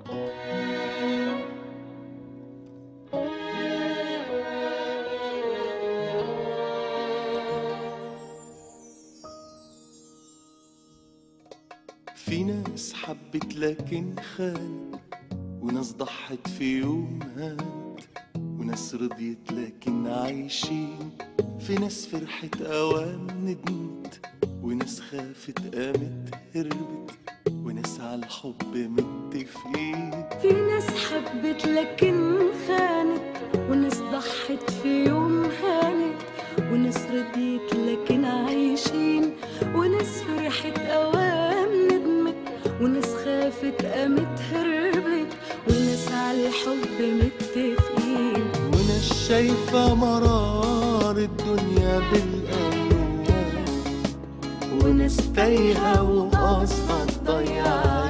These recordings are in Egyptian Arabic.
في ناس حبت لكن خانت وناس ضحت في يوم هانت وناس رضيت لكن عايشين في ناس فرحت أوام ندمت وناس خافت قامت هربت وناس على الحب متفقين في ناس حبت لكن خانت وناس ضحت في يوم هانت وناس رضيت لكن عايشين وناس فرحت أوام ندمت وناس خافت قامت هربت وناس على الحب متفقين وناس شايفة مرار الدنيا بالألوان وناس تايهة وقصدها تضيع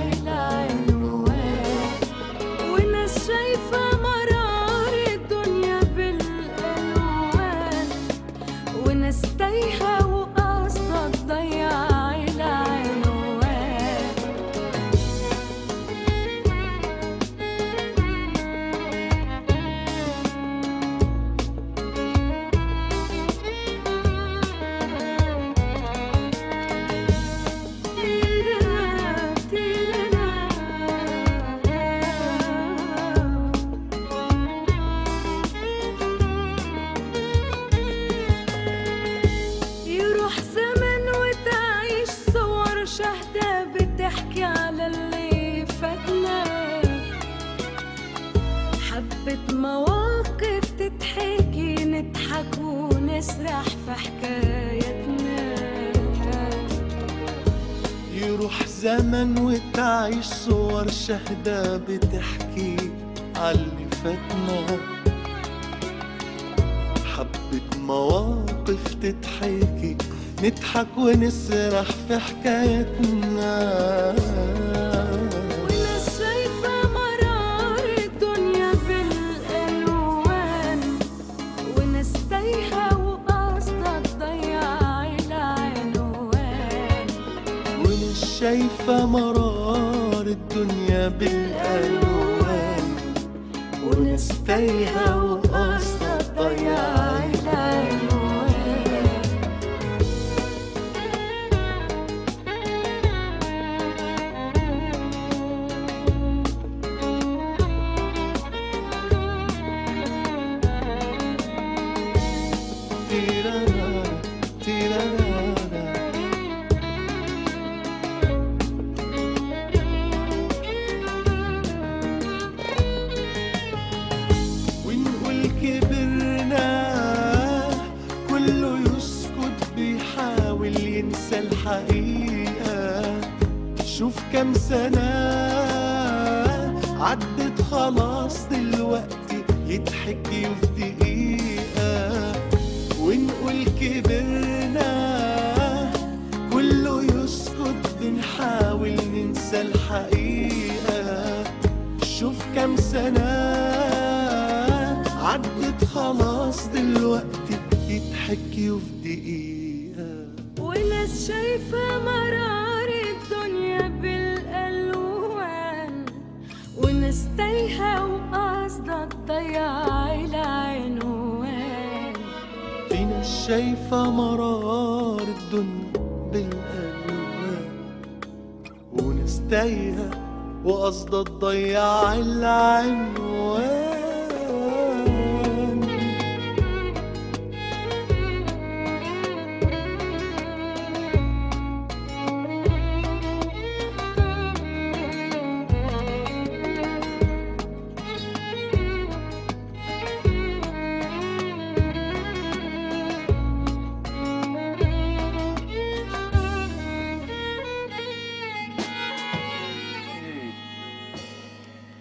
العنوان وناس شايفة مرار الدنيا بالألوان وناس تايهة وقصدها تضيع العنوان تيرنا تيرنا يروح زمن وتعيش صور شهدة بتحكي على اللي فاتنا حبة مواقف تتحكي نضحك ونسرح في حكايتنا يروح زمن وتعيش صور شهدة بتحكي عاللي فاتنا حبة مواقف تتحكي نضحك ونسرح في حكايتنا وناس شايفة مرار الدنيا بالألوان وناس تايهة وقصدها تضيع العنوان ومش شايفة مرار الدنيا بالألوان وناس تايهة وقصدها تضيع العنوان تيرارا تيرارا ونقول كبرنا كله يسكت بيحاول ينسى الحقيقة شوف كم سنة عدت خلاص دلوقتي يضحك في دقيقة ونقول كبرنا كله يسكت بنحاول ننسى الحقيقة شوف كم سنة عدت خلاص دلوقتي يضحك في دقيقة وناس شايفة مرار الدنيا بالألوان وناس تايهة وقصدها تضيع العنوان في ناس شايفة مرار الدنيا بالألوان وناس تايهة وقصدها تضيع العنوان